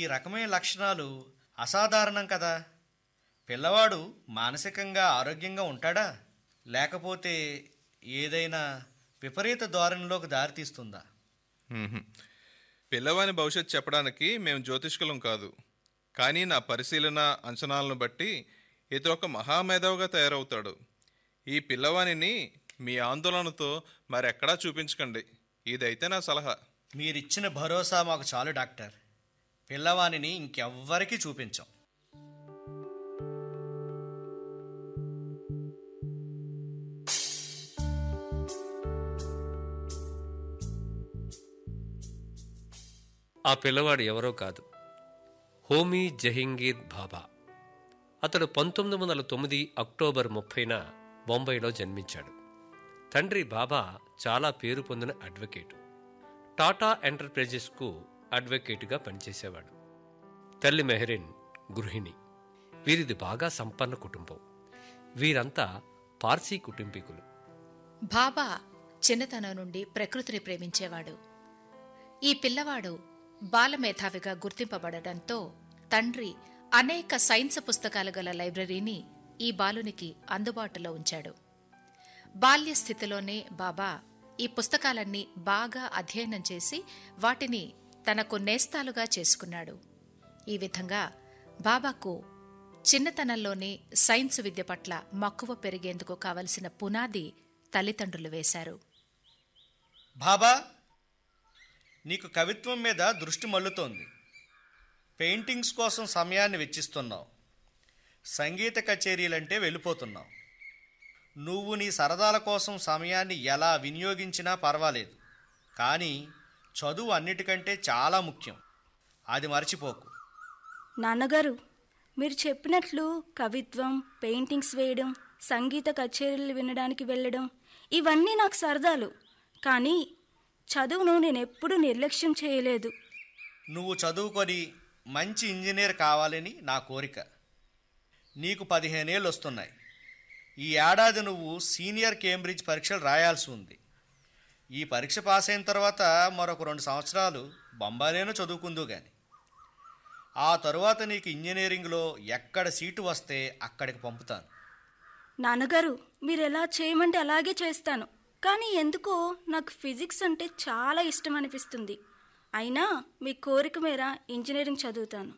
ఈ రకమైన లక్షణాలు అసాధారణం కదా పిల్లవాడు మానసికంగా ఆరోగ్యంగా ఉంటాడా లేకపోతే ఏదైనా విపరీత ధోరణిలోకి దారితీస్తుందా మ్మ్హ్మ్. పిల్లవాని భవిష్యత్ చెప్పడానికి మేము జ్యోతిష్కులం కాదు కానీ నా పరిశీలన అంచనాలను బట్టి ఇతడు ఒక మహామేధావుగా తయారవుతాడు ఈ పిల్లవానిని మీ ఆందోళనతో మరెక్కడా చూపించకండి ఇదైతే నా సలహా మీరిచ్చిన భరోసా మాకు చాలు డాక్టర్ పిల్లవానిని ఇంకెవ్వరికీ చూపించం ఆ పిల్లవాడు ఎవరో కాదు హోమీ జహంగీర్ బాబా అతడు పంతొమ్మిది వందల తొమ్మిది అక్టోబర్ ముప్పైన బొంబాయిలో జన్మించాడు తండ్రి బాబా చాలా పేరు పొందిన అడ్వకేటు టాటా ఎంటర్ప్రైజెస్కు అడ్వకేటుగా పనిచేసేవాడు తల్లి మెహరిన్ గృహిణి వీరిది బాగా సంపన్న కుటుంబం వీరంతా పార్సీ కుటుంబీకులు బాబా చిన్నతనం నుండి ప్రకృతిని ప్రేమించేవాడు ఈ పిల్లవాడు బాలమేధావిగా గుర్తింపబడడంతో తండ్రి అనేక సైన్స్ పుస్తకాలు గల లైబ్రరీని ఈ బాలునికి అందుబాటులో ఉంచాడు బాల్య స్థితిలోనే బాబా ఈ పుస్తకాలన్నీ బాగా అధ్యయనం చేసి వాటిని తనకు నేస్తాలుగా చేసుకున్నాడు ఈ విధంగా బాబాకు చిన్నతనంలోనే సైన్స్ విద్య పట్ల మక్కువ పెరిగేందుకు కావలసిన పునాది తల్లిదండ్రులు వేశారు బాబా నీకు కవిత్వం మీద దృష్టి మల్లుతోంది పెయింటింగ్స్ కోసం సమయాన్ని వెచ్చిస్తున్నావు సంగీత కచేరీలంటే వెళ్ళిపోతున్నావు నువ్వు నీ సరదాల కోసం సమయాన్ని ఎలా వినియోగించినా పర్వాలేదు కానీ చదువు అన్నిటికంటే చాలా ముఖ్యం అది మర్చిపోకు నాన్నగారు మీరు చెప్పినట్లు కవిత్వం పెయింటింగ్స్ వేయడం సంగీత కచేరీలు వినడానికి వెళ్ళడం ఇవన్నీ నాకు సరదాలు కానీ చదువును నేను ఎప్పుడూ నిర్లక్ష్యం చేయలేదు నువ్వు చదువుకొని మంచి ఇంజనీర్ కావాలని నా కోరిక నీకు పదిహేనేళ్ళు వస్తున్నాయి ఈ ఏడాది నువ్వు సీనియర్ కేంబ్రిడ్జ్ పరీక్షలు రాయాల్సి ఉంది ఈ పరీక్ష పాస్ అయిన తర్వాత మరొక రెండు సంవత్సరాలు బొంబాయిలోనే చదువుకుందు గాని ఆ తరువాత నీకు ఇంజనీరింగ్లో ఎక్కడ సీటు వస్తే అక్కడికి పంపుతాను నాన్నగారు మీరు ఎలా చేయమంటే అలాగే చేస్తాను కానీ ఎందుకో నాకు ఫిజిక్స్ అంటే చాలా ఇష్టం అనిపిస్తుంది అయినా మీ కోరిక మేర ఇంజనీరింగ్ చదువుతాను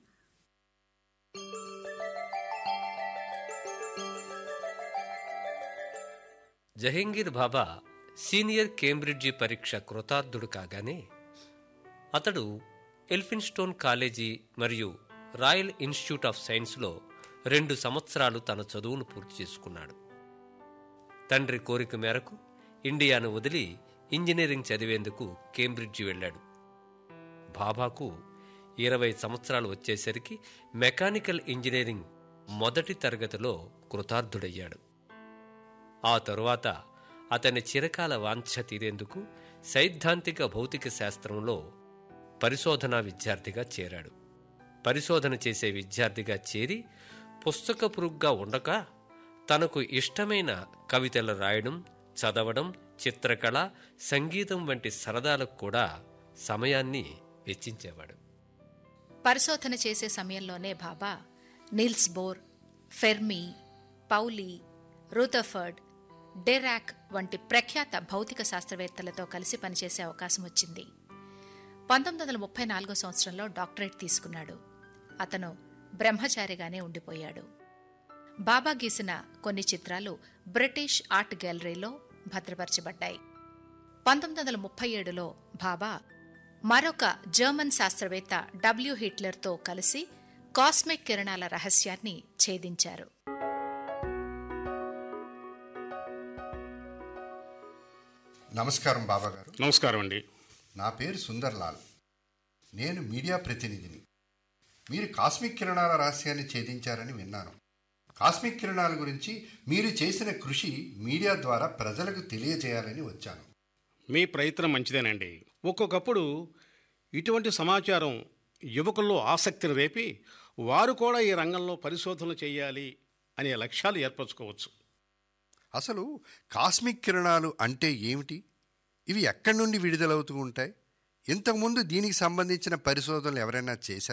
జహంగీర్ బాబా సీనియర్ కేంబ్రిడ్జి పరీక్ష కృతార్థుడు కాగానే అతడు ఎల్ఫిన్స్టోన్ కాలేజీ మరియు రాయల్ ఇన్స్టిట్యూట్ ఆఫ్ సైన్స్లో రెండు సంవత్సరాలు తన చదువును పూర్తి చేసుకున్నాడు తండ్రి కోరిక మేరకు ఇండియాను వదిలి ఇంజనీరింగ్ చదివేందుకు కేంబ్రిడ్జి వెళ్ళాడు బాబాకు ఇరవై సంవత్సరాలు వచ్చేసరికి మెకానికల్ ఇంజనీరింగ్ మొదటి తరగతిలో కృతార్థుడయ్యాడు ఆ తరువాత అతని చిరకాల వాంఛ తీరేందుకు సైద్ధాంతిక భౌతిక శాస్త్రంలో పరిశోధనా విద్యార్థిగా చేరాడు పరిశోధన చేసే విద్యార్థిగా చేరి పుస్తక పురుగ్గా ఉండక తనకు ఇష్టమైన కవితలు రాయడం చదవడం చిత్రకళ సంగీతం వంటి సరదాలకు కూడా సమయాన్ని వెచ్చించేవాడు పరిశోధన చేసే సమయంలోనే Bhabha Niels Bohr Fermi Pauli Rutherford Dirac వంటి ప్రఖ్యాత భౌతిక శాస్త్రవేత్తలతో కలిసి పనిచేసే అవకాశం వచ్చింది పంతొమ్మిది వందల ముప్పై నాలుగో సంవత్సరంలో డాక్టరేట్ తీసుకున్నాడు అతను బ్రహ్మచారిగానే ఉండిపోయాడు బాబా గీసిన కొన్ని చిత్రాలు బ్రిటిష్ ఆర్ట్ గ్యాలరీలో భద్రపరచబడ్డాయి పంతొమ్మిది వందల ముప్పై ఏడులో బాబా మరొక జర్మన్ శాస్త్రవేత్త డబ్ల్యూ హిట్లర్తో కలిసి కాస్మిక్ కిరణాల రహస్యాన్ని ఛేదించారు నమస్కారం బాబా గారు నమస్కారం అండి నా పేరు సుందర్లాల్ నేను మీడియా ప్రతినిధిని మీరు కాస్మిక్ కిరణాల రహస్యాన్ని ఛేదించారని విన్నాను కాస్మిక్ కిరణాల గురించి మీరు చేసిన కృషి మీడియా ద్వారా ప్రజలకు తెలియజేయాలని వచ్చాను మీ ప్రయత్నం మంచిదేనండి ఒక్కొక్కప్పుడు ఇటువంటి సమాచారం యువకుల్లో ఆసక్తిని రేపి వారు కూడా ఈ రంగంలో పరిశోధనలు చేయాలి అనే లక్ష్యాలు ఏర్పరచుకోవచ్చు అసలు కాస్మిక్ కిరణాలు అంటే ఏమిటి ఇవి ఎక్కడి నుండి విడుదలవుతూ ఉంటాయి ఇంతకుముందు దీనికి సంబంధించిన పరిశోధనలు ఎవరైనా చేశారా